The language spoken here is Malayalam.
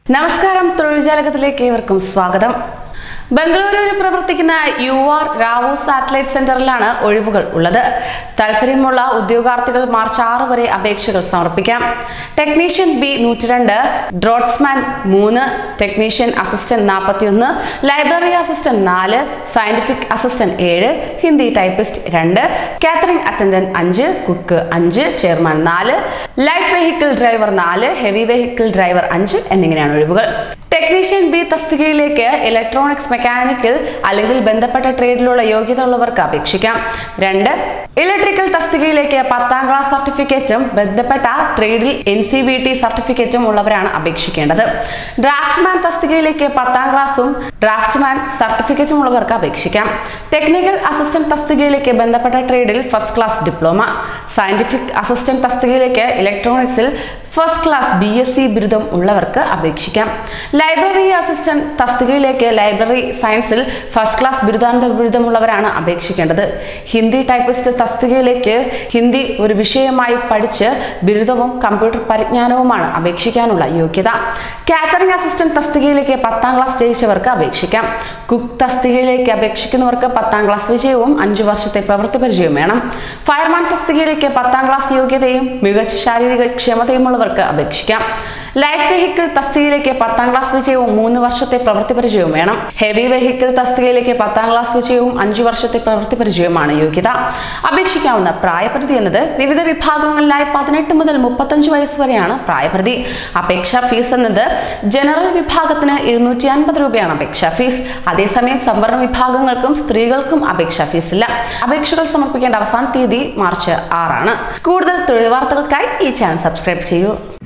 നമസ്കാരം തൊഴിൽ ജാലകത്തിലേക്ക് ഏവർക്കും സ്വാഗതം ബംഗളൂരുവിൽ പ്രവർത്തിക്കുന്ന യു ആർ റാവു സാറ്റലൈറ്റ് സെന്ററിലാണ് ഒഴിവുകൾ ഉള്ളത് താല്പര്യമുള്ള ഉദ്യോഗാർത്ഥികൾ മാർച്ച് ആറ് വരെ അപേക്ഷകൾ സമർപ്പിക്കാം ടെക്നീഷ്യൻ ബി നൂറ്റിരണ്ട് ഡ്രോട്ട്സ്മാൻ മൂന്ന് ടെക്നീഷ്യൻ അസിസ്റ്റന്റ് നാൽപ്പത്തിയൊന്ന് ലൈബ്രറി അസിസ്റ്റന്റ് നാല് സയന്റിഫിക് അസിസ്റ്റന്റ് ഏഴ് ഹിന്ദി ടൈപ്പിസ്റ്റ് രണ്ട് കാറ്ററിംഗ് അറ്റൻഡന്റ് അഞ്ച് കുക്ക് അഞ്ച് ചെയർമാൻ നാല് ലൈറ്റ് വെഹിക്കിൾ ഡ്രൈവർ നാല് ഹെവി വെഹിക്കിൾ ഡ്രൈവർ അഞ്ച് എന്നിങ്ങനെയാണ് ഒഴിവുകൾ ടെക്നീഷ്യൻ ബി തസ്തികയിലേക്ക് ഇലക്ട്രോണിക്സ് മെക്കാനിക്കൽ അല്ലെങ്കിൽ ബന്ധപ്പെട്ട ട്രേഡിലുള്ള യോഗ്യത ഉള്ളവർക്ക് അപേക്ഷിക്കാം രണ്ട് ഇലക്ട്രിക്കൽ തസ്തികയിലേക്ക് പത്താം ക്ലാസ് സർട്ടിഫിക്കറ്റും ബന്ധപ്പെട്ട ട്രേഡിൽ എൻ സി ബി ടി സർട്ടിഫിക്കറ്റും ഉള്ളവരാണ് അപേക്ഷിക്കേണ്ടത് ഡ്രാഫ്റ്റ്മാൻ തസ്തികയിലേക്ക് പത്താം ക്ലാസ്സും ഡ്രാഫ്റ്റ്മാൻ സർട്ടിഫിക്കറ്റും ഉള്ളവർക്ക് അപേക്ഷിക്കാം ടെക്നിക്കൽ അസിസ്റ്റന്റ് തസ്തികയിലേക്ക് ബന്ധപ്പെട്ട ട്രേഡിൽ first class diploma scientific assistant തസ്തികയിലേക്ക് ഇലക്ട്രോണിക്സിൽ first class B S C ബിരുദം ഉള്ളവർക്ക് അപേക്ഷിക്കാം ലൈബ്രറി അസിസ്റ്റന്റ് തസ്തികയിലേക്ക് ലൈബ്രറി സയൻസിൽ ഫസ്റ്റ് ക്ലാസ് ബിരുദാനന്തര ബിരുദമുള്ളവരാണ് അപേക്ഷിക്കേണ്ടത് ഹിന്ദി ടൈപ്പിസ്റ്റ് തസ്തികയിലേക്ക് ഹിന്ദി ഒരു വിഷയമായി പഠിച്ച് ബിരുദവും കമ്പ്യൂട്ടർ പരിജ്ഞാനവുമാണ് അപേക്ഷിക്കാനുള്ള യോഗ്യത കാറ്ററിംഗ് അസിസ്റ്റന്റ് തസ്തികയിലേക്ക് പത്താം ക്ലാസ് ജയിച്ചവർക്ക് അപേക്ഷിക്കാം കുക്ക് തസ്തികയിലേക്ക് അപേക്ഷിക്കുന്നവർക്ക് പത്താം ക്ലാസ് വിജയവും അഞ്ചു വർഷത്തെ പ്രവൃത്തി പരിചയവും വേണം ഫയർമാൻ തസ്തികയിലേക്ക് പത്താം ക്ലാസ് യോഗ്യതയും മികച്ച ശാരീരിക ക്ഷമതയുമുള്ളവർക്ക് അപേക്ഷിക്കാം ലൈറ്റ് വെഹിക്കിൾ തസ്തികയിലേക്ക് പത്താം ക്ലാസ് വിജയവും മൂന്ന് വർഷത്തെ പ്രവൃത്തി പരിചയവും വേണം ഹെവി വെഹിക്കിൾ തസ്തികയിലേക്ക് പത്താം ക്ലാസ് വിജയവും അഞ്ചു വർഷത്തെ പ്രവൃത്തി പരിചയവുമാണ് യോഗ്യത അപേക്ഷിക്കാവുന്ന പ്രായപരിധി എന്നത് വിവിധ വിഭാഗങ്ങളിലായി പതിനെട്ട് മുതൽ മുപ്പത്തഞ്ച് വയസ്സ് വരെയാണ് പ്രായപരിധി അപേക്ഷാ ഫീസ് എന്നത് ജനറൽ വിഭാഗത്തിന് ഇരുന്നൂറ്റി അൻപത് രൂപയാണ് അപേക്ഷാ ഫീസ് അതേസമയം സംവരണ വിഭാഗങ്ങൾക്കും സ്ത്രീകൾക്കും അപേക്ഷാ ഫീസ് ഇല്ല അപേക്ഷകൾ സമർപ്പിക്കേണ്ട അവസാന തീയതി മാർച്ച് ആറാണ് കൂടുതൽ തൊഴിൽ വാർത്തകൾക്കായി ഈ ചാനൽ സബ്സ്ക്രൈബ് ചെയ്യൂ